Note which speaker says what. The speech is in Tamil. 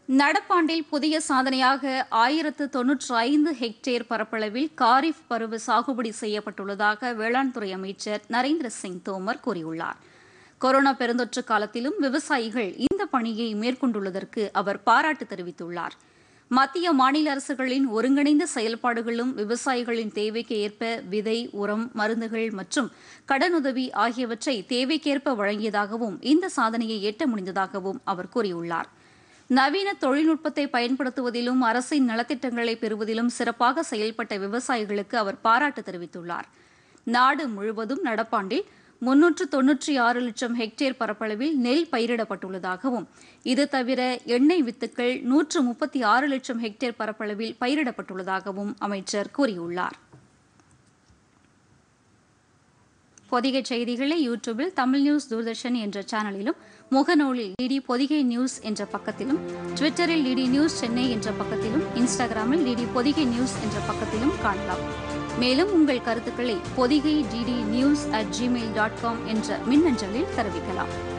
Speaker 1: நடப்பாண்டில் புதிய சாதனையாக ஆயிரத்து தொன்னூற்று ஐந்து ஹெக்டேர் பரப்பளவில் காரிஃப் பருவ சாகுபடி செய்யப்பட்டுள்ளதாக வேளாண் துறை அமைச்சர் நரேந்திர சிங் தோமர் கூறியுள்ளார் கொரோனா பெருந்தொற்று காலத்திலும் விவசாயிகள் இந்த பணியை மேற்கொண்டுள்ளதற்கு அவர் பாராட்டு தெரிவித்துள்ளார் மத்திய மாநில அரசுகளின் ஒருங்கிணைந்த செயல்பாடுகளும் விவசாயிகளின் தேவைக்கு ஏற்ப விதை உரம் மருந்துகள் மற்றும் கடனுதவி ஆகியவற்றை தேவைக்கேற்ப வழங்கியதாகவும் இந்த சாதனையை எட்ட முடிந்ததாகவும் அவர் கூறியுள்ளார் நவீன தொழில்நுட்பத்தை பயன்படுத்துவதிலும் அரசின் நலத்திட்டங்களை பெறுவதிலும் சிறப்பாக செயல்பட்ட விவசாயிகளுக்கு அவர் பாராட்டு தெரிவித்துள்ளார் நாடு முழுவதும் நடப்பாண்டில் முன்னூற்று தொன்னூற்றி ஆறு லட்சம் ஹெக்டேர் பரப்பளவில் நெல் பயிரிடப்பட்டுள்ளதாகவும் இது தவிர எண்ணெய் வித்துக்கள் நூற்று முப்பத்தி ஆறு லட்சம் ஹெக்டேர் பரப்பளவில் பயிரிடப்பட்டுள்ளதாகவும் அமைச்சர் கூறியுள்ளார் பொதிகை செய்திகளை யூடியூபில் தமிழ் நியூஸ் தூர்தர்ஷன் என்ற சேனலிலும் முகநூலில் டிடி பொதிகை நியூஸ் என்ற பக்கத்திலும் ட்விட்டரில் டிடி நியூஸ் சென்னை என்ற பக்கத்திலும் இன்ஸ்டாகிராமில் டிடி பொதிகை நியூஸ் என்ற பக்கத்திலும் காணலாம் மேலும் உங்கள் கருத்துக்களை Podhigai DD news at Gmail dot com என்ற மின்னஞ்சலில் தெரிவிக்கலாம்